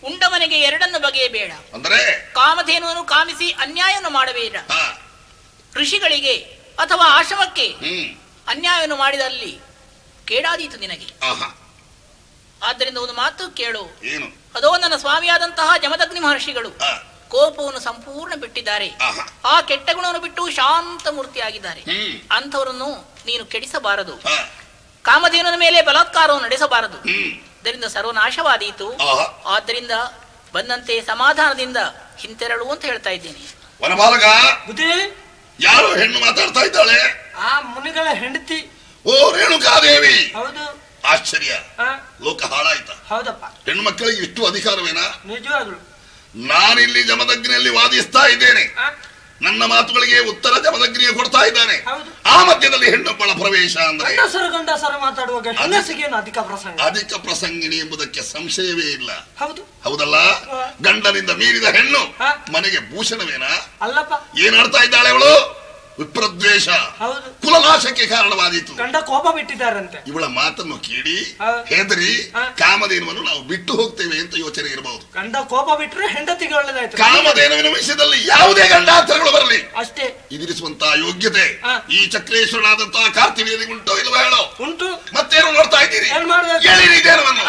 ಉಂಡವನಿಗೆ ಎರಡನ್ನು ಬಗೆಯಬೇಡ ಅಂದರೆ ಕಾಮಧೇನುವನ್ನು ಕಾಮಿಸಿ ಅನ್ಯಾಯವನ್ನು ಮಾಡಬೇಡ ಹಾ ಋಷಿಗಳಿಗೆ ಅಥವಾ ಆಶ್ರಮಕ್ಕೆ ಹ್ಮ್ ಅನ್ಯಾಯವನ್ನು ಮಾಡಿದಲ್ಲಿ ಕೇಡಾದೀತು ನಿನಗೆ ಆಹಾ ಆದ್ದರಿಂದ ಒಂದು ಮಾತು ಕೇಳು ಏನು ಅದೋ ನನ್ನ ಸ್ವಾಮಿಯಾದಂತಹ ಜಮದಗ್ನಿ ಮಹರ್ಷಿಗಳು ಹಾ ಕೋಪವನ್ನು ಸಂಪೂರ್ಣ ಬಿಟ್ಟಿದ್ದಾರೆ ಆಹಾ ಆ ಕೆಟ್ಟ ಗುಣವನ್ನು ಬಿಟ್ಟು ಶಾಂತ ಮೂರ್ತಿಯಾಗಿದ್ದಾರೆ ಹ್ಮ್ ಅಂಥವರನ್ನು ನೀನು ಕೆಡಿಸಬಾರದು ಹಾ ಕಾಮಧೇನುವಿನ ಮೇಲೆ ಬಲಾತ್ಕಾರವನ್ನು ನಡೆಸಬಾರದು ಹ್ಮ್ ಇದರಿಂದ ಸರ್ವನಾಶವಾದೀತು ಆಹಾ ಆದ್ದರಿಂದ ಬಂದಂತೆ ಸಮಾಧಾನದಿಂದ ಹಿಂತೆರಳು ಅಂತ ಹೇಳ್ತಾ ಇದ್ದೇನೆ ವನಬಾಲಕ ಬುದ್ಧಿ ಯಾರು ಹೆಣ್ಣು ಮಾತಾಡ್ತಾ ಇದ್ದಾಳೆ ಆ ಮುನಿಗಳ ಹೆಂಡತಿ ಓ ರೇಣುಕಾದೇವಿ ಹೌದು ಆಶ್ಚರ್ಯ ಆ, ಲೋಕ ಹಾಳಾಯ್ತ ಹೌದಪ್ಪ ಹೆಣ್ಣು ಮಕ್ಕಳಿಗೆ ಇಷ್ಟು ಅಧಿಕಾರವೇನಾ ನಿಜವಾಗ್ಲು ನಾನಿಲ್ಲಿ ಜಮದಗ್ನಿಯಲ್ಲಿ ವಾದಿಸ್ತಾ ಇದ್ದೇನೆ ಆ, ನನ್ನ ಮಾತುಗಳಿಗೆ ಉತ್ತರ ಜಮದಗ್ನಿಯ ಕೊಡ್ತಾ ಇದ್ದಾನೆ ಹೌದು. ಆ ಮಧ್ಯದಲ್ಲಿ ಹೆಣ್ಣೊಬ್ಬಳ ಪ್ರವೇಶ ಅಂದ್ರೆ ಗಂಡಸರು ಗಂಡಸರು ಮಾತಾಡುವಾಗ ಹೆಂಗಸಿಗೇನು ಅಧಿಕ ಪ್ರಸಂಗ ಅಧಿಕ ಪ್ರಸಂಗಿಣಿ ಎಂಬುದಕ್ಕೆ ಸಂಶಯವೇ ಇಲ್ಲ ಹೌದು ಹೌದಲ್ಲ ಹಾ. ಗಂಡನಿಂದ ಮೀರಿದ ಹೆಣ್ಣು ಹಾ. ಮನೆಗೆ ಭೂಷಣವೇನಾ ಅಲ್ಲಪ್ಪ ಏನ್ ಆಡ್ತಾ ಇದ್ದಾಳೆ ಅವಳು ವಿಪ್ರದ್ವೇಷ ಹೌದು ಕುಲನಾಶಕ್ಕೆ ಕಾರಣವಾದೀತು ಗಂಡ ಕೋಪ ಬಿಟ್ಟಿದ್ದಾರಂತೆ ಇವಳ ಮಾತನ್ನು ಕೇಳಿ ಹಾ. ಹೆದರಿ ಹಾ. ಕಾಮಧೇನುವನ್ನು ನಾವು ಬಿಟ್ಟು ಹೋಗ್ತೇವೆ ಅಂತ ಯೋಚನೆ ಇರಬಹುದು ಗಂಡ ಕೋಪ ಬಿಟ್ರೆ ಹೆಂಡತಿಗೆ ಒಳ್ಳೇದಾಯ್ತು ಕಾಮಧೇನುವಿನ ವಿಷಯದಲ್ಲಿ ಯಾವುದೇ ಗಂಡಾಂತರಗಳು ಬರಲಿ ಅಷ್ಟೇ ಇದಿರಿಸುವಂತಹ ಯೋಗ್ಯತೆ ಹಾ. ಈ ಚಕ್ರೇಶ್ವರನಾದಂತಹ ಕಾರ್ತಿವೀಯನಿಗೆ ಉಂಟೋ ಇಲ್ವೋ ಹೇಳೋ ಉಂಟು ಮತ್ತೇನು ನೋಡ್ತಾ ಇದ್ದೀರಿ ಏನ್ ಮಾಡ್ಬೇಕು? ಹೇಳಿರಿ ಇದೇನವನ್ನು